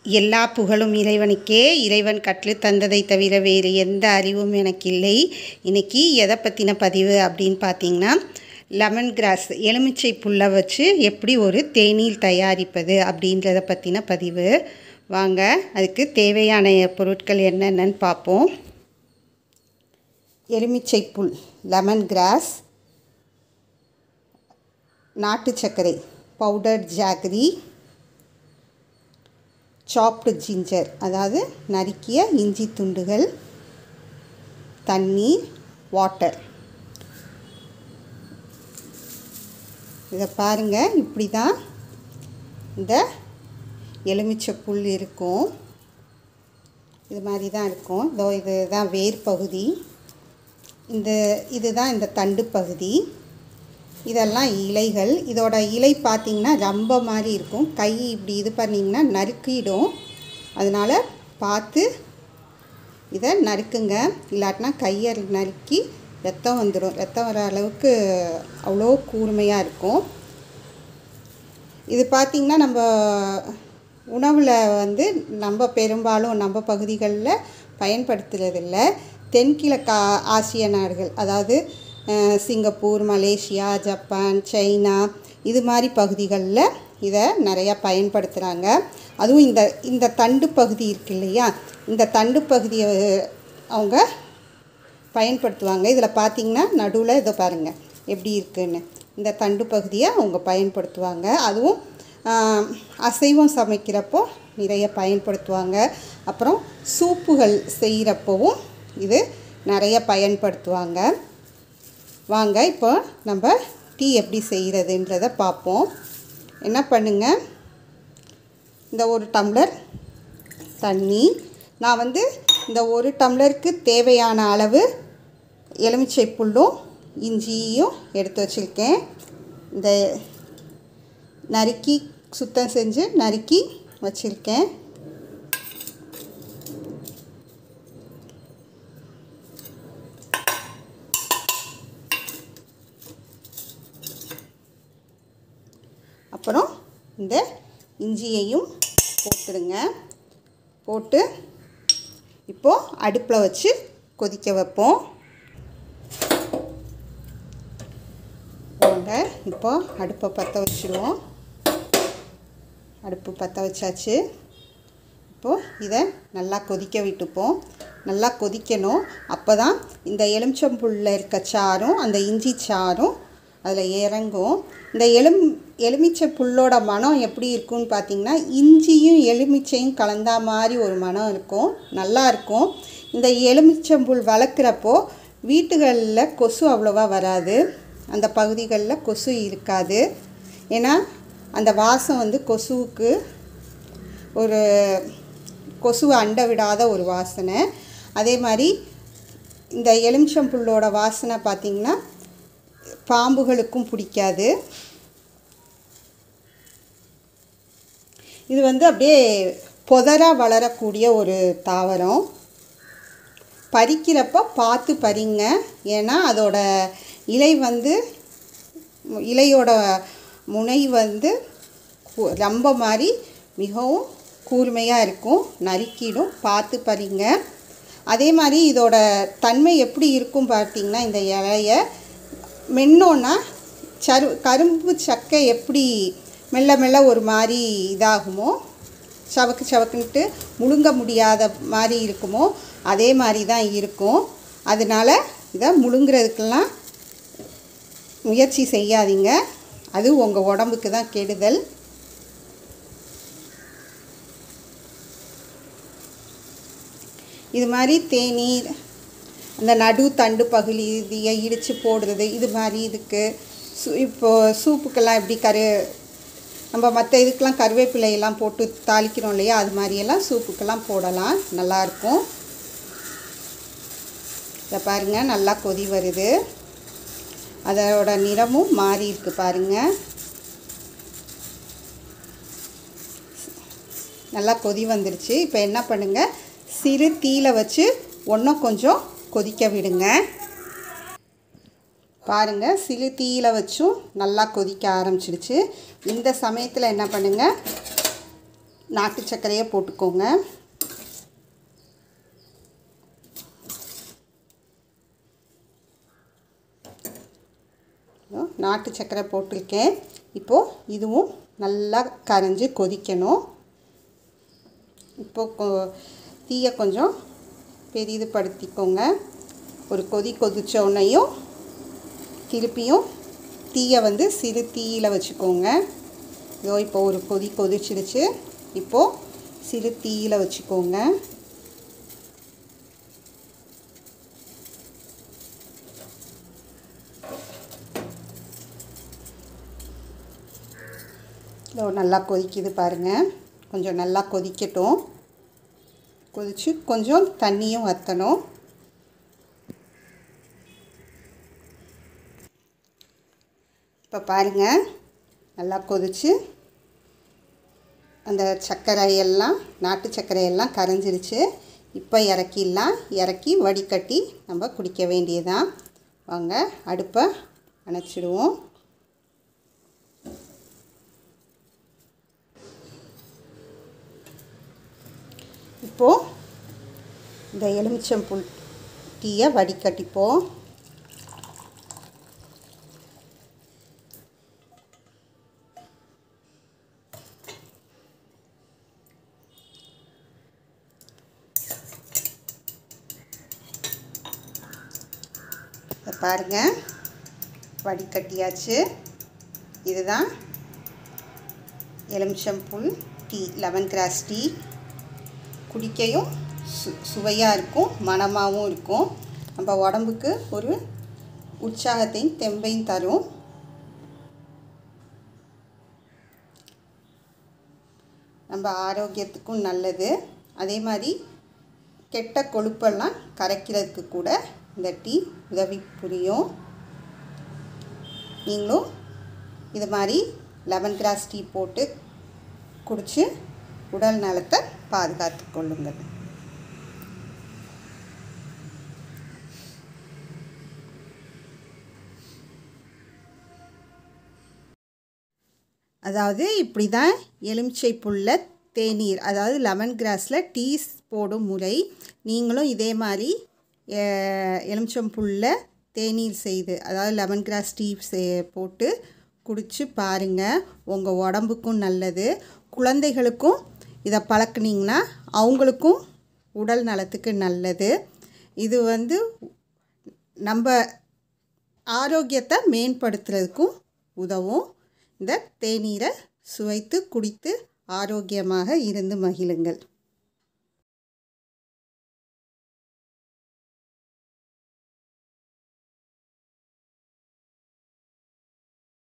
எல்லா புகழும் இறைவனுக்கே இறைவன் கற்றுத் தந்ததை தவிர வேறு எந்த அறிவும் எனக்கு இல்லை இன்னைக்கு எதை பற்றின பதிவு அப்படின்னு பார்த்தீங்கன்னா லெமன் கிராஸ் எலுமிச்சை புல்லை வச்சு எப்படி ஒரு தேநீர் தயாரிப்பது அப்படின்றத பற்றின பதிவு வாங்க அதுக்கு தேவையான பொருட்கள் என்னென்னன்னு பார்ப்போம் எலுமிச்சை புல் லெமன் கிராஸ் நாட்டு சர்க்கரை பவுடர் ஜாகரி சாப்டு ஜிஞ்சர் அதாவது நறுக்கிய இஞ்சி துண்டுகள் தண்ணீர் வாட்டர் இதை பாருங்கள் இப்படி தான் இந்த எலுமிச்சை புல் இருக்கும் இது மாதிரி தான் இருக்கும் இதோ இது தான் வேர் பகுதி இந்த இதுதான் இந்த தண்டு பகுதி இதெல்லாம் இலைகள் இதோட இலை பார்த்திங்கன்னா ரொம்ப மாதிரி இருக்கும் கை இப்படி இது பண்ணிங்கன்னா நறுக்கிடும் அதனால் பார்த்து இதை நறுக்குங்க இல்லாட்டினா கையை நறுக்கி ரத்தம் வந்துடும் ரத்தம் வர அளவுக்கு அவ்வளோ கூர்மையாக இருக்கும் இது பார்த்திங்கன்னா நம்ம உணவில் வந்து நம்ம பெரும்பாலும் நம்ம பகுதிகளில் பயன்படுத்துறதில்ல தென்கிழக்கு ஆசிய நாடுகள் அதாவது சிங்கப்பூர் மலேசியா ஜப்பான் சைனா இது மாதிரி பகுதிகளில் இதை நிறையா பயன்படுத்துகிறாங்க அதுவும் இந்த இந்த தண்டு பகுதி இருக்கு இல்லையா இந்த தண்டு பகுதியை அவங்க பயன்படுத்துவாங்க இதில் பார்த்திங்கன்னா நடுவில் இதை பாருங்கள் எப்படி இருக்குன்னு இந்த தண்டு பகுதியை அவங்க பயன்படுத்துவாங்க அதுவும் அசைவம் சமைக்கிறப்போ நிறைய பயன்படுத்துவாங்க அப்புறம் சூப்புகள் செய்கிறப்பவும் இது நிறைய பயன்படுத்துவாங்க வாங்க இப்போ நம்ம டீ எப்படி செய்கிறதுன்றதை பார்ப்போம் என்ன பண்ணுங்க இந்த ஒரு டம்ளர் தண்ணி நான் வந்து இந்த ஒரு டம்ளருக்கு தேவையான அளவு எலுமிச்சை புல்லும் இஞ்சியும் எடுத்து வச்சுருக்கேன் இந்த நறுக்கி சுத்தம் செஞ்சு நறுக்கி வச்சுருக்கேன் அப்புறம் இந்த இஞ்சியையும் போட்டுடுங்க போட்டு இப்போது அடுப்பில் வச்சு கொதிக்க வைப்போம் வாங்க இப்போ அடுப்பை பற்ற வச்சுருவோம் அடுப்பு பற்ற வச்சாச்சு இப்போது இதை நல்லா கொதிக்க விட்டுப்போம் நல்லா கொதிக்கணும் அப்போ தான் இந்த எலுமிச்சம்புல்ல இருக்க சாரும் அந்த இஞ்சி சாரும் அதில் இறங்கும் இந்த எலும் எலுமிச்சை புல்லோட மனம் எப்படி இருக்கும்னு பார்த்திங்கன்னா இஞ்சியும் எலுமிச்சையும் கலந்தா மாதிரி ஒரு மனம் இருக்கும் நல்லா இருக்கும் இந்த எலுமிச்சம்புல் வளர்க்குறப்போ வீட்டுகளில் கொசு அவ்வளோவா வராது அந்த பகுதிகளில் கொசு இருக்காது ஏன்னா அந்த வாசம் வந்து கொசுவுக்கு ஒரு கொசுவை அண்ட விடாத ஒரு வாசனை அதே மாதிரி இந்த எலுமிச்சம்புல்லோட வாசனை பார்த்திங்கன்னா பாம்புகளுக்கும் பிடிக்காது இது வந்து அப்படியே புதராக வளரக்கூடிய ஒரு தாவரம் பறிக்கிறப்ப பார்த்து பறிங்க ஏன்னா அதோட இலை வந்து இலையோட முனை வந்து ரொம்ப மாதிரி மிகவும் கூர்மையாக இருக்கும் நறுக்கிடும் பார்த்து பறிங்க அதே மாதிரி இதோட தன்மை எப்படி இருக்கும் பார்த்திங்கன்னா இந்த இலையை மென்னோன்னா சரு கரும்பு சக்கை எப்படி மெல்ல மெல்ல ஒரு மாதிரி இதாகுமோ சவக்கு சவக்குன்ட்டு முழுங்க முடியாத மாதிரி இருக்குமோ அதே மாதிரி தான் இருக்கும் அதனால் இதை முழுங்கிறதுக்கெல்லாம் முயற்சி செய்யாதீங்க அது உங்கள் உடம்புக்கு தான் கெடுதல் இது மாதிரி தேநீர் அந்த நடு தண்டு பகுதியை இடித்து போடுறது இது மாதிரி இதுக்கு சூ இப்போது சூப்புக்கெல்லாம் எப்படி கரு நம்ம மற்ற இதுக்கெலாம் கருவேப்பிலையெல்லாம் போட்டு தாளிக்கிறோம் இல்லையா அது மாதிரியெல்லாம் சூப்புக்கெல்லாம் போடலாம் நல்லாயிருக்கும் இதை பாருங்கள் நல்லா கொதி வருது அதோட நிறமும் மாறி இருக்கு பாருங்கள் நல்லா கொதி வந்துருச்சு இப்போ என்ன பண்ணுங்கள் சிறு தீயில வச்சு ஒன்றும் கொஞ்சம் கொதிக்க விடுங்க பாருங்கள் சிறு தீயில வச்சும் நல்லா கொதிக்க ஆரம்பிச்சிடுச்சு இந்த சமயத்தில் என்ன பண்ணுங்கள் நாட்டு சர்க்கரையை போட்டுக்கோங்க நாட்டு சர்க்கரை போட்டிருக்கேன் இப்போது இதுவும் நல்லா கரைஞ்சி கொதிக்கணும் இப்போது கொ தீயை கொஞ்சம் பெரிதுபடுத்திக்கோங்க ஒரு கொதி கொதிச்ச உடனேயும் திருப்பியும் தீயை வந்து சிறு தீயில் வச்சுக்கோங்க இதோ இப்போ ஒரு கொதி கொதிச்சிருச்சு இப்போது சிறு தீயில் வச்சுக்கோங்க இதோ நல்லா கொதிக்குது பாருங்கள் கொஞ்சம் நல்லா கொதிக்கட்டும் கொதித்து கொஞ்சம் தண்ணியும் வற்றணும் இப்போ பாருங்கள் நல்லா கொதித்து அந்த சர்க்கரையெல்லாம் நாட்டு சர்க்கரையெல்லாம் கரைஞ்சிருச்சு இப்போ இறக்கிடலாம் இறக்கி வடிகட்டி நம்ம குடிக்க வேண்டியதான் வாங்க அடுப்பை அணைச்சிடுவோம் இப்போது இந்த எலுமிச்சம்புல் டீயை வடிகட்டிப்போம் பாருங்கள் வடிகட்டியாச்சு இதுதான் எலுமிச்சம்புல் டீ லெமன் கிராஸ் டீ குடிக்கையும் சு சுவையாக இருக்கும் மணமாகவும் இருக்கும் நம்ம உடம்புக்கு ஒரு உற்சாகத்தையும் தெம்பையும் தரும் நம்ம ஆரோக்கியத்துக்கும் நல்லது அதே மாதிரி கெட்ட கொழுப்பெல்லாம் கரைக்கிறதுக்கு கூட இந்த டீ உதவி புரியும் நீங்களும் இது மாதிரி லெமன் கிராஸ் டீ போட்டு குடித்து உடல் நலத்தை பாதுகாத்து கொள்ளுங்கள் அதாவது இப்படி தான் எலுமிச்சை புல்ல தேநீர் அதாவது லெமன் கிராஸில் டீஸ் போடும் முறை நீங்களும் இதே மாதிரி எலுமிச்சம்புல்ல தேநீர் செய்து அதாவது லெமன் கிராஸ் டீ போட்டு குடித்து பாருங்கள் உங்கள் உடம்புக்கும் நல்லது குழந்தைகளுக்கும் இதை பழக்குனிங்கன்னா அவங்களுக்கும் உடல் நலத்துக்கு நல்லது இது வந்து நம்ம ஆரோக்கியத்தை மேம்படுத்துறதுக்கும் உதவும் இந்த தேநீரை சுவைத்து குடித்து ஆரோக்கியமாக இருந்து மகிழுங்கள்